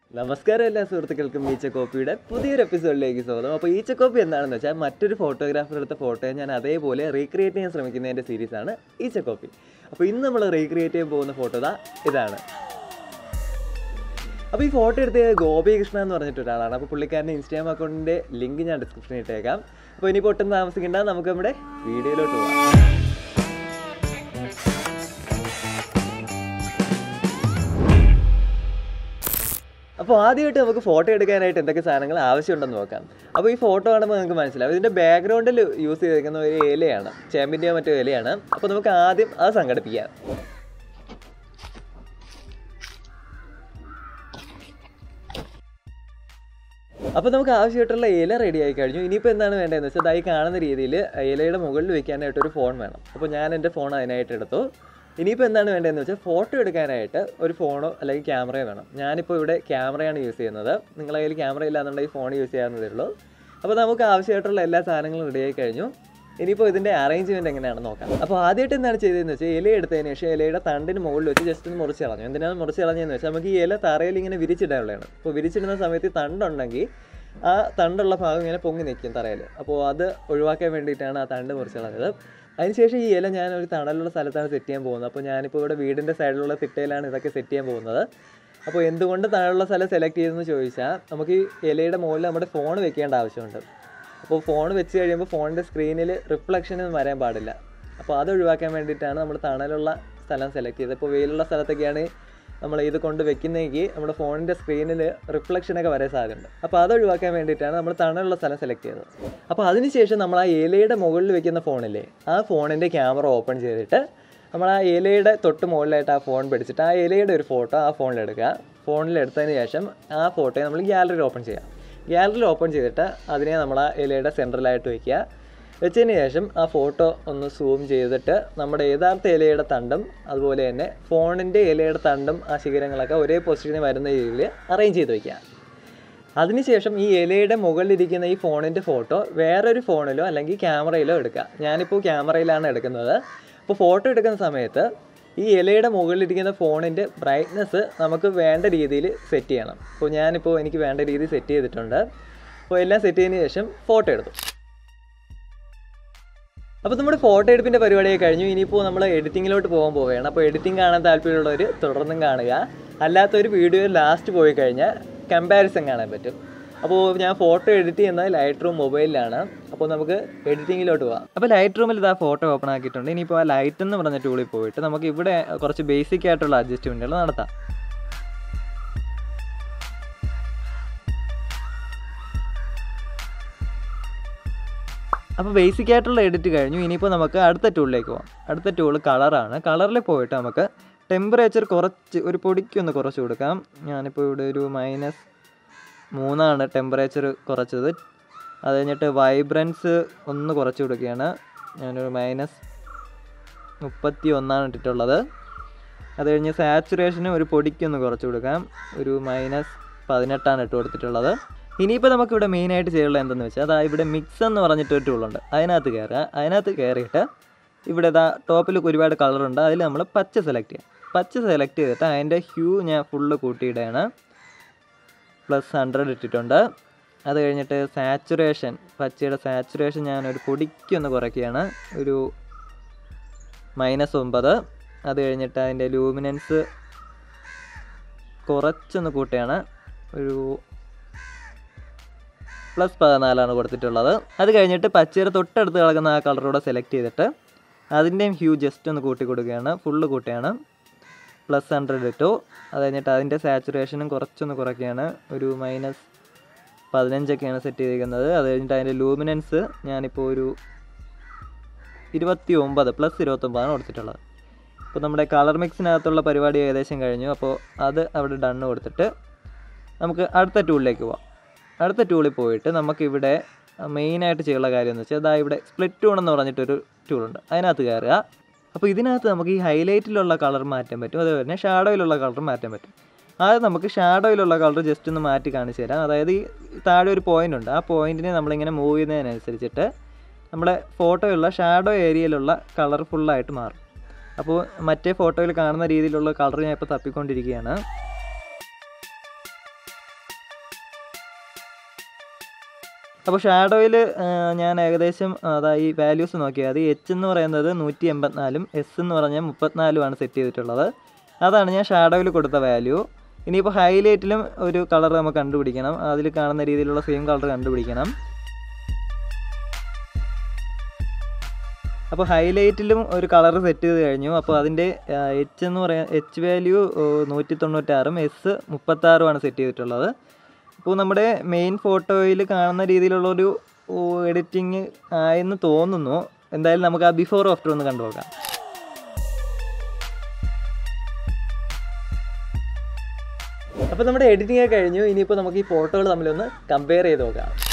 നമസ്കാരം എല്ലാ സുഹൃത്തുക്കൾക്കും ഈച്ച കോപ്പിയുടെ പുതിയൊരു എപ്പിസോഡിലേക്ക് സ്വാഗതം അപ്പോൾ ഈച്ച കോപ്പി എന്താണെന്ന് വെച്ചാൽ മറ്റൊരു ഫോട്ടോഗ്രാഫർ എടുത്ത ഫോട്ടോയെ ഞാൻ അതേപോലെ റീക്രിയേറ്റ് ചെയ്യാൻ ശ്രമിക്കുന്നതിൻ്റെ സീരീസാണ് ഈച്ച കോപ്പി അപ്പോൾ ഇന്ന് നമ്മൾ റീക്രിയേറ്റ് ചെയ്യാൻ പോകുന്ന ഫോട്ടോ ദാ ഇതാണ് അപ്പോൾ ഈ ഫോട്ടോ എടുത്ത ഗോപികൃഷ്ണ എന്ന് പറഞ്ഞിട്ട് ഒരാളാണ് അപ്പോൾ പുള്ളിക്കാരൻ്റെ ഇൻസ്റ്റാഗ്രാം അക്കൗണ്ടിൻ്റെ ലിങ്ക് ഞാൻ ഡിസ്ക്രിപ്ഷനിൽ ഇട്ടേക്കാം അപ്പോൾ ഇനി പൊട്ടും താമസിക്കേണ്ട നമുക്ക് നമ്മുടെ വീഡിയോയിലോട്ട് പോകാം അപ്പോൾ ആദ്യമായിട്ട് നമുക്ക് ഫോട്ടോ എടുക്കാനായിട്ട് എന്തൊക്കെ സാധനങ്ങൾ ആവശ്യമുണ്ടെന്ന് നോക്കാം അപ്പോൾ ഈ ഫോട്ടോ കാണുമ്പോൾ നിങ്ങൾക്ക് മനസ്സിലാവും ഇതിൻ്റെ ബാക്ക്ഗ്രൗണ്ടിൽ യൂസ് ചെയ്തിരിക്കുന്ന ഒരു ഇലയാണ് ചേമ്പിൻ്റെയോ മറ്റോ ഇലയാണ് അപ്പോൾ നമുക്ക് ആദ്യം അത് സംഘടിപ്പിക്കാം അപ്പോൾ നമുക്ക് ആവശ്യമായിട്ടുള്ള ഇല റെഡി ആയി കഴിഞ്ഞു ഇനിയിപ്പോൾ എന്താണ് വേണ്ടതെന്ന് വെച്ചാൽ അതായി കാണുന്ന രീതിയിൽ ഇലയുടെ മുകളിൽ വെക്കാനായിട്ട് ഒരു ഫോൺ വേണം അപ്പോൾ ഞാൻ എൻ്റെ ഫോൺ അതിനായിട്ട് എടുത്തു ഇനിയിപ്പോൾ എന്താണ് വേണ്ടതെന്ന് വെച്ചാൽ ഫോട്ടോ എടുക്കാനായിട്ട് ഒരു ഫോണോ അല്ലെങ്കിൽ ക്യാമറയോ വേണം ഞാനിപ്പോൾ ഇവിടെ ക്യാമറയാണ് യൂസ് ചെയ്യുന്നത് നിങ്ങളുടെ കയ്യിൽ ക്യാമറ ഇല്ലാന്നുണ്ടെങ്കിൽ ഫോൺ യൂസ് ചെയ്യാവുന്നതേ ഉള്ളൂ അപ്പോൾ നമുക്ക് ആവശ്യമായിട്ടുള്ള എല്ലാ സാധനങ്ങളും റെഡി ആയി കഴിഞ്ഞു ഇനിയിപ്പോൾ ഇതിൻ്റെ അറേഞ്ച്മെൻറ്റ് എങ്ങനെയാണെന്ന് നോക്കാം അപ്പോൾ ആദ്യമായിട്ട് എന്താണ് ചെയ്തതെന്ന് വെച്ചാൽ ഇല എടുത്തതിന് ശേഷം ഇലയുടെ തണ്ടിന് മുകളിൽ വെച്ച് ജസ്റ്റ് ഒന്ന് മുറിച്ച് കളഞ്ഞു എന്തിനാണ് മുറിച്ച് കളഞ്ഞതെന്ന് വെച്ചാൽ നമുക്ക് ഈ ഇല തറയിൽ ഇങ്ങനെ വിരിച്ചിടാനുള്ളതാണ് അപ്പോൾ വിരിച്ചിടുന്ന സമയത്ത് തണ്ടുണ്ടെങ്കിൽ ആ തണ്ടുള്ള ഭാഗം ഇങ്ങനെ പൊങ്ങി നിൽക്കും തറയിൽ അപ്പോൾ അത് ഒഴിവാക്കാൻ വേണ്ടിയിട്ടാണ് ആ തണ്ട് മുറിച്ച് കളഞ്ഞത് അതിനുശേഷം ഈ ഇല ഞാൻ ഒരു തണലുള്ള സ്ഥലത്താണ് സെറ്റ് ചെയ്യാൻ പോകുന്നത് അപ്പോൾ ഞാനിപ്പോൾ ഇവിടെ വീടിൻ്റെ സൈഡിലുള്ള തിട്ടയിലാണ് ഇതൊക്കെ സെറ്റ് ചെയ്യാൻ പോകുന്നത് അപ്പോൾ എന്തുകൊണ്ട് തണലുള്ള സ്ഥലം സെലക്ട് ചെയ്തെന്ന് ചോദിച്ചാൽ നമുക്ക് ഈ ഇലയുടെ മുകളിൽ നമ്മുടെ ഫോൺ വെക്കേണ്ട ആവശ്യമുണ്ട് അപ്പോൾ ഫോൺ വെച്ച് കഴിയുമ്പോൾ ഫോണിൻ്റെ സ്ക്രീനിൽ റിഫ്ലക്ഷൻ ഒന്നും വരാൻ പാടില്ല അപ്പോൾ അത് ഒഴിവാക്കാൻ വേണ്ടിയിട്ടാണ് നമ്മൾ തണലുള്ള സ്ഥലം സെലക്ട് ചെയ്തത് ഇപ്പോൾ വെയിലുള്ള സ്ഥലത്തൊക്കെയാണ് നമ്മൾ ഇത് കൊണ്ട് വെക്കുന്നതെങ്കിൽ നമ്മുടെ ഫോണിൻ്റെ സ്ക്രീനിൽ റിഫ്ലക്ഷനൊക്കെ വരാൻ സാധ്യതയുണ്ട് അപ്പോൾ അത് ഒഴിവാക്കാൻ വേണ്ടിയിട്ടാണ് നമ്മൾ തണലുള്ള സ്ഥലം സെലക്ട് ചെയ്തത് അപ്പോൾ അതിനുശേഷം നമ്മൾ ആ ഇലയുടെ മുകളിൽ വെക്കുന്ന ഫോണില്ലേ ആ ഫോണിൻ്റെ ക്യാമറ ഓപ്പൺ ചെയ്തിട്ട് നമ്മൾ ആ ഇലയുടെ തൊട്ട് മുകളിലായിട്ട് ആ ഫോൺ പിടിച്ചിട്ട് ആ ഇലയുടെ ഒരു ഫോട്ടോ ആ ഫോണിൽ എടുക്കുക ഫോണിൽ എടുത്തതിന് ശേഷം ആ ഫോട്ടോയെ നമ്മൾ ഗ്യാലറിയിൽ ഓപ്പൺ ചെയ്യാം ഗ്യാലറിയിൽ ഓപ്പൺ ചെയ്തിട്ട് അതിനെ നമ്മൾ ആ ഇലയുടെ സെൻറ്ററിലായിട്ട് വയ്ക്കുക വെച്ചതിന് ശേഷം ആ ഫോട്ടോ ഒന്ന് സൂം ചെയ്തിട്ട് നമ്മുടെ യഥാർത്ഥ ഇലയുടെ തണ്ടും അതുപോലെ തന്നെ ഫോണിൻ്റെ ഇലയുടെ തണ്ടും ആ ശിഖരങ്ങളൊക്കെ ഒരേ പൊസിഷനിൽ വരുന്ന രീതിയിൽ അറേഞ്ച് ചെയ്ത് വയ്ക്കുക അതിനുശേഷം ഈ ഇലയുടെ മുകളിലിരിക്കുന്ന ഈ ഫോണിൻ്റെ ഫോട്ടോ വേറൊരു ഫോണിലോ അല്ലെങ്കിൽ ക്യാമറയിലോ എടുക്കുക ഞാനിപ്പോൾ ക്യാമറയിലാണ് എടുക്കുന്നത് അപ്പോൾ ഫോട്ടോ എടുക്കുന്ന സമയത്ത് ഈ ഇലയുടെ മുകളിലിരിക്കുന്ന ഫോണിൻ്റെ ബ്രൈറ്റ്നസ് നമുക്ക് വേണ്ട രീതിയിൽ സെറ്റ് ചെയ്യണം അപ്പോൾ ഞാനിപ്പോൾ എനിക്ക് വേണ്ട രീതിയിൽ സെറ്റ് ചെയ്തിട്ടുണ്ട് അപ്പോൾ എല്ലാം സെറ്റ് ചെയ്തതിന് ശേഷം ഫോട്ടോ എടുത്തു അപ്പോൾ നമ്മുടെ ഫോട്ടോ എടുപ്പിൻ്റെ പരിപാടിയൊക്കെ കഴിഞ്ഞു ഇനിയിപ്പോൾ നമ്മൾ എഡിറ്റിങ്ങിലോട്ട് പോകാൻ പോവുകയാണ് അപ്പോൾ എഡിറ്റിംഗ് കാണാൻ താല്പര്യമുള്ളവർ തുടർന്നും കാണുക അല്ലാത്തൊരു വീഡിയോ ലാസ്റ്റ് പോയി കഴിഞ്ഞാൽ കമ്പാരിസൺ കാണാൻ പറ്റും അപ്പോൾ ഞാൻ ഫോട്ടോ എഡിറ്റ് ചെയ്യുന്നത് ലൈറ്റ് റൂം മൊബൈലിലാണ് അപ്പോൾ നമുക്ക് എഡിറ്റിങ്ങിലോട്ട് പോകാം അപ്പോൾ ലൈറ്റ് റൂമിൽ ഇതാ ഫോട്ടോ ഓപ്പൺ ആക്കിയിട്ടുണ്ട് ഇനിയിപ്പോൾ ആ ലൈറ്റ് എന്ന് പറഞ്ഞ ടൂളിൽ പോയിട്ട് നമുക്ക് ഇവിടെ കുറച്ച് ബേസിക് ആയിട്ടുള്ള അഡ്ജസ്റ്റ്മെൻറ്റുകൾ നടത്താം അപ്പോൾ ബേസിക് ആയിട്ടുള്ള എഡിറ്റ് കഴിഞ്ഞു ഇനിയിപ്പോൾ നമുക്ക് അടുത്ത ടൂളിലേക്ക് പോകാം അടുത്ത ടൂൾ കളറാണ് കളറിൽ പോയിട്ട് നമുക്ക് ടെമ്പറേച്ചർ കുറച്ച് ഒരു പൊടിക്കൊന്ന് കുറച്ച് കൊടുക്കാം ഞാനിപ്പോൾ ഇവിടെ ഒരു മൈനസ് മൂന്നാണ് ടെമ്പറേച്ചർ കുറച്ചത് അത് കഴിഞ്ഞിട്ട് വൈബ്രൻസ് ഒന്ന് കുറച്ച് കൊടുക്കുകയാണ് ഞാനൊരു മൈനസ് മുപ്പത്തി ഒന്നാണ് ഇട്ടിട്ടുള്ളത് അത് കഴിഞ്ഞ് സാച്ചുറേഷന് ഒരു പൊടിക്കൊന്ന് കുറച്ച് കൊടുക്കാം ഒരു മൈനസ് പതിനെട്ടാണ് ഇട്ട് കൊടുത്തിട്ടുള്ളത് ഇനിയിപ്പോൾ നമുക്കിവിടെ മെയിനായിട്ട് ചെയ്യാനുള്ള എന്തെന്ന് വെച്ചാൽ അതാ ഇവിടെ മിക്സ് എന്ന് പറഞ്ഞിട്ടൊരു ടൂളുണ്ട് അതിനകത്ത് കയറുക അതിനകത്ത് കയറിയിട്ട് ഇവിടെ ഇതാ ടോപ്പിൽ ഒരുപാട് കളറുണ്ട് അതിൽ നമ്മൾ പച്ച സെലക്ട് ചെയ്യാം പച്ച സെലക്ട് ചെയ്തിട്ട് അതിൻ്റെ ഹ്യൂ ഞാൻ ഫുള്ള് കൂട്ടിയിടുകയാണ് പ്ലസ് ഹൺഡ്രഡ് ഇട്ടിട്ടുണ്ട് അത് കഴിഞ്ഞിട്ട് സാച്ചുറേഷൻ പച്ചയുടെ സാച്ചുറേഷൻ ഞാൻ ഒരു പൊടിക്കൊന്ന് കുറയ്ക്കുകയാണ് ഒരു മൈനസ് ഒമ്പത് അത് കഴിഞ്ഞിട്ട് അതിൻ്റെ ലൂമിനൻസ് കുറച്ചൊന്ന് കൂട്ടുകയാണ് ഒരു പ്ലസ് പതിനാലാണ് കൊടുത്തിട്ടുള്ളത് അത് കഴിഞ്ഞിട്ട് പച്ചയുടെ തൊട്ടടുത്ത് കിടക്കുന്ന ആ കളറൂടെ സെലക്ട് ചെയ്തിട്ട് അതിൻ്റെയും ഹ്യൂ ജസ്റ്റ് ഒന്ന് കൂട്ടി കൊടുക്കുകയാണ് ഫുള്ള് കൂട്ടുകയാണ് പ്ലസ് ഹൺഡ്രഡ് ഇട്ടു അത് കഴിഞ്ഞിട്ട് അതിൻ്റെ സാച്ചുറേഷനും കുറച്ചൊന്ന് കുറയ്ക്കുകയാണ് ഒരു മൈനസ് പതിനഞ്ചൊക്കെയാണ് സെറ്റ് ചെയ്തിരിക്കുന്നത് അത് കഴിഞ്ഞിട്ട് അതിൻ്റെ ലൂമിനൻസ് ഞാനിപ്പോൾ ഒരു ഇരുപത്തി ഒമ്പത് പ്ലസ് ഇരുപത്തൊമ്പതാണ് കൊടുത്തിട്ടുള്ളത് അപ്പോൾ നമ്മുടെ കളർ മിക്സിനകത്തുള്ള പരിപാടി ഏകദേശം കഴിഞ്ഞു അപ്പോൾ അത് അവിടെ ഡണ്ണ് കൊടുത്തിട്ട് നമുക്ക് അടുത്ത ടൂളിലേക്ക് പോവാം അടുത്ത ടൂളിൽ പോയിട്ട് നമുക്കിവിടെ മെയിനായിട്ട് ചെയ്യാനുള്ള കാര്യം എന്ന് വെച്ചാൽ അതാ ഇവിടെ സ്പ്ലിറ്റ് ടൂൺ എന്ന് പറഞ്ഞിട്ടൊരു ടൂളുണ്ട് അതിനകത്ത് കയറുക അപ്പോൾ ഇതിനകത്ത് നമുക്ക് ഈ ഹൈലൈറ്റിലുള്ള കളർ മാറ്റാൻ പറ്റും അതുപോലെ തന്നെ ഷാഡോയിലുള്ള കളർ മാറ്റാൻ പറ്റും ആദ്യം നമുക്ക് ഷാഡോയിലുള്ള കളർ ജസ്റ്റ് ഒന്ന് മാറ്റി കാണിച്ചു തരാം അതായത് ഈ താഴെ ഒരു പോയിന്റ് ഉണ്ട് ആ പോയിന്റിനെ നമ്മളിങ്ങനെ മൂവ് ചെയ്യുന്നതിനനുസരിച്ചിട്ട് നമ്മുടെ ഫോട്ടോയുള്ള ഷാഡോ ഏരിയയിലുള്ള കളർ ഫുള്ളായിട്ട് മാറും അപ്പോൾ മറ്റേ ഫോട്ടോയിൽ കാണുന്ന രീതിയിലുള്ള കളർ ഞാൻ ഇപ്പോൾ തപ്പിക്കൊണ്ടിരിക്കുകയാണ് അപ്പോൾ ഷാഡോയിൽ ഞാൻ ഏകദേശം അതാ ഈ വാല്യൂസ് നോക്കിയാൽ മതി എച്ച് എന്ന് പറയുന്നത് നൂറ്റി എൺപത്തിനാലും എസ് എന്ന് പറഞ്ഞാൽ മുപ്പത്തിനാലുമാണ് സെറ്റ് ചെയ്തിട്ടുള്ളത് അതാണ് ഞാൻ ഷാഡോയിൽ കൊടുത്ത വാല്യൂ ഇനിയിപ്പോൾ ഹൈലൈറ്റിലും ഒരു കളർ നമുക്ക് കണ്ടുപിടിക്കണം അതിൽ കാണുന്ന രീതിയിലുള്ള സെയിം കളർ കണ്ടുപിടിക്കണം അപ്പോൾ ഹൈലൈറ്റിലും ഒരു കളർ സെറ്റ് ചെയ്ത് കഴിഞ്ഞു അപ്പോൾ അതിൻ്റെ എച്ച് എന്ന് പറയാൻ എച്ച് വാല്യൂ നൂറ്റി തൊണ്ണൂറ്റാറും എസ് മുപ്പത്താറുമാണ് സെറ്റ് ചെയ്തിട്ടുള്ളത് അപ്പോൾ നമ്മുടെ മെയിൻ ഫോട്ടോയിൽ കാണുന്ന രീതിയിലുള്ളൊരു എഡിറ്റിങ് ആയെന്ന് തോന്നുന്നു എന്തായാലും നമുക്ക് ആ ബിഫോർ ആഫ്റ്റർ ഒന്ന് കണ്ടുപോകാം അപ്പോൾ നമ്മുടെ എഡിറ്റിംഗ് ഒക്കെ കഴിഞ്ഞു ഇനിയിപ്പോൾ നമുക്ക് ഈ ഫോട്ടോകൾ തമ്മിലൊന്ന് കമ്പയർ ചെയ്ത് നോക്കാം